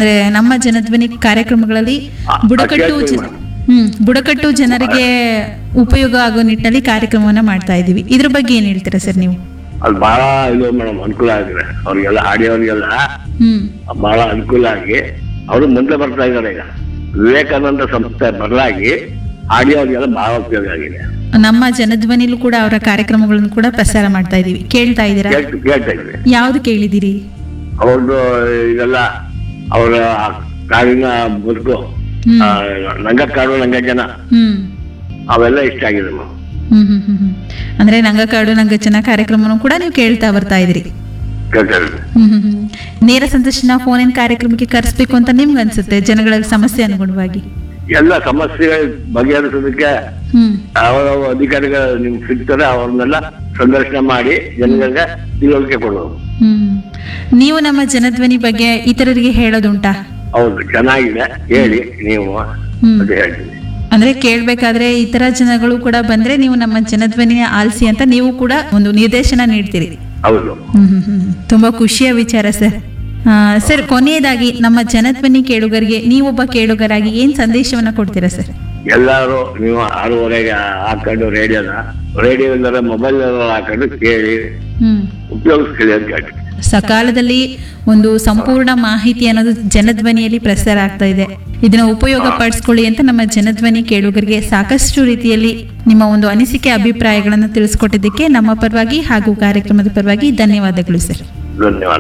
ಅಂದ್ರೆ ನಮ್ಮ ಜನಧ್ವನಿ ಕಾರ್ಯಕ್ರಮಗಳಲ್ಲಿ ಆ, ಬುಡಕಟ್ಟು ಕೇಳ್ತೀನಿ ಜ- madam. ಹ್ಮ್ ಬುಡಕಟ್ಟು ಜನರಿಗೆ ಉಪಯೋಗ ಆಗೋ ನಿಟ್ಟಿನಲ್ಲಿ ಕಾರ್ಯಕ್ರಮವನ್ನ ಮಾಡ್ತಾ ಇದೀವಿ ಇದ್ರ ಬಗ್ಗೆ ಏನ್ ಹೇಳ್ತೀರಾ ಸರ್ ನೀವು ಅದು ಬಹಳ ಇದು ಮೇಡಮ್ ಅನುಕೂಲ ಆಗಿದೆ ಅವ್ರಿಗೆಲ್ಲ ಆಡಿಯೋರಿಗೆಲ್ಲ ಹ್ಮ್ ಬಹಳ ಅನುಕೂಲ ಆಗಿ ಅವರು ಮುಂದೆ ಬರ್ತಾ ಇದ್ದಾರೆ ಈಗ ವಿವೇಕಾನಂದ ಸಂಸ್ಥೆ ಬದಲಾಗಿ ಆಡಿಯೋರಿಗೆಲ್ಲ ಬಹಳ ಉಪಯೋಗ ಆಗಿದೆ ನಮ್ಮ ಜನಧ್ವನಿಲೂ ಕೂಡ ಅವರ ಕಾರ್ಯಕ್ರಮಗಳನ್ನು ಕೂಡ ಪ್ರಸಾರ ಮಾಡ್ತಾ ಇದೀವಿ ಕೇಳ್ತಾ ಇದ್ದೀರಾ ಕೇಳ್ತ ಕೇಳ್ತಾ ಇದ್ವಿ ಯಾವ್ದು ಕೇಳಿದಿರಿ ಅವ್ರದ್ದು ಇದೆಲ್ಲ ಅವರ ಕಾಡಿನ ಬದುಕು ಹ್ಮ್. ಆ, ನಂಗ ಕಾಡು ನಂಗ ಜನ ಹ್ಮ್ ಅವೆಲ್ಲ ಇಷ್ಟ ಆಗಿದೆ ಮೇಡಮ್ ಹ್ಮ್ ಹ್ಮ್ ಹ್ಮ್ ಹ್ಮ್. ಅಂದ್ರೆ ನಂಗಕಾಡು ನಂಗಚನ ಕಾರ್ಯಕ್ರಮನೂ ಕೂಡ ನೀವು ಕೇಳ್ತಾ ಬರ್ತಾ ಇದ್ರಿ ಕೇಳ್ತಾ ಇದ್ವಿ ಹ್ಮ್ ಹ್ಮ್ ಹ್ಮ್. ನೇರ ಸಂದರ್ಶನ ಫೋನಿನ ಕಾರ್ಯಕ್ರಮಕ್ಕೆ ಕರೆಸ್ಬೇಕು ಅಂತ ನಿಮ್ಗೆ ಅನ್ಸುತ್ತೆ ಜನಗಳ ಸಮಸ್ಯೆ ಅನುಗುಣವಾಗಿ ಎಲ್ಲ ಸಮಸ್ಯೆಗಳು ಬಗೆಹರಿಸೋದಕ್ಕೆ ಹ್ಮ್ ಅವರ ಅಧಿಕಾರಿಗಳು ನಿಮ್ಗೆ ಸಿಗ್ತಾರೆ ಅವ್ರನ್ನೆಲ್ಲ ಸಂದರ್ಶನ ಮಾಡಿ ಜನಗಳಿಗೆ ತಿಳುವಳಿಕೆ ಕೊಡೋದು ಹ್ಮ್ ನೀವು ನಮ್ಮ ಜನಧ್ವನಿ ಬಗ್ಗೆ ಇತರರಿಗೆ ಹೇಳೋದುಂಟಾ ಹೌದು ಚೆನ್ನಾಗಿದೆ ಹೇಳಿ ನೀವು ಹ್ಮ್. ಅಂತ ಹೇಳ್ತೀನಿ ಅಂದ್ರೆ ಕೇಳ್ಬೇಕಾದ್ರೆ ಇತರ ಜನಗಳು ಕೂಡ ಬಂದ್ರೆ ನೀವು ನಮ್ಮ ಜನಧ್ವನಿಯ ಆಲಿಸಿ ಅಂತ ನೀವು ಕೂಡ ಒಂದು ನಿರ್ದೇಶನ ನೀಡ್ತೀರಿ ಹೌದು ಹ್ಮ್ ಹ್ಮ್ ಹ್ಮ್. ತುಂಬಾ ಖುಷಿಯ ವಿಚಾರ ಸರ್ ಆ, ಸರ್ ಕೊನೆಯದಾಗಿ ನಮ್ಮ ಜನಧ್ವನಿ ಕೇಳುಗರಿಗೆ ನೀವೊಬ್ಬ ಕೇಳುಗರಾಗಿ ಏನ್ ಸಂದೇಶವನ್ನ ಕೊಡ್ತೀರಾ ಸರ್ ಎಲ್ಲರೂ ನೀವು ಆರೂವರೆಗೆ ಹಾಕೊಂಡು ರೇಡಿಯೋನ ರೇಡಿಯೋ ಇಲ್ಲದ್ರೆ ಮೊಬೈಲ್ ಹಾಕೊಂಡು ಕೇಳಿ ಹ್ಮ್ ಉಪಯೋಗಿಸ್ಕೊಳ್ಳಿ ಅಂತ ಹೇಳ್ತೀನಿ ಸಕಾಲದಲ್ಲಿ ಒಂದು ಸಂಪೂರ್ಣ ಮಾಹಿತಿ ಅನ್ನೋದು ಜನಧ್ವನಿಯಲ್ಲಿ ಪ್ರಸಾರ ಆಗ್ತಾ ಇದೆ ಇದನ್ನ ಉಪಯೋಗ ಪಡಿಸ್ಕೊಳ್ಳಿ ಅಂತ ನಮ್ಮ ಜನಧ್ವನಿ ಕೇಳುಗರಿಗೆ ಸಾಕಷ್ಟು ರೀತಿಯಲ್ಲಿ ನಿಮ್ಮ ಒಂದು ಅನಿಸಿಕೆ ಅಭಿಪ್ರಾಯಗಳನ್ನು ತಿಳಿಸ್ಕೊಟ್ಟಿದ್ದಕ್ಕೆ ನಮ್ಮ ಪರವಾಗಿ ಹಾಗೂ ಕಾರ್ಯಕ್ರಮದ ಪರವಾಗಿ ಧನ್ಯವಾದಗಳು ಸರ್ ಧನ್ಯವಾದ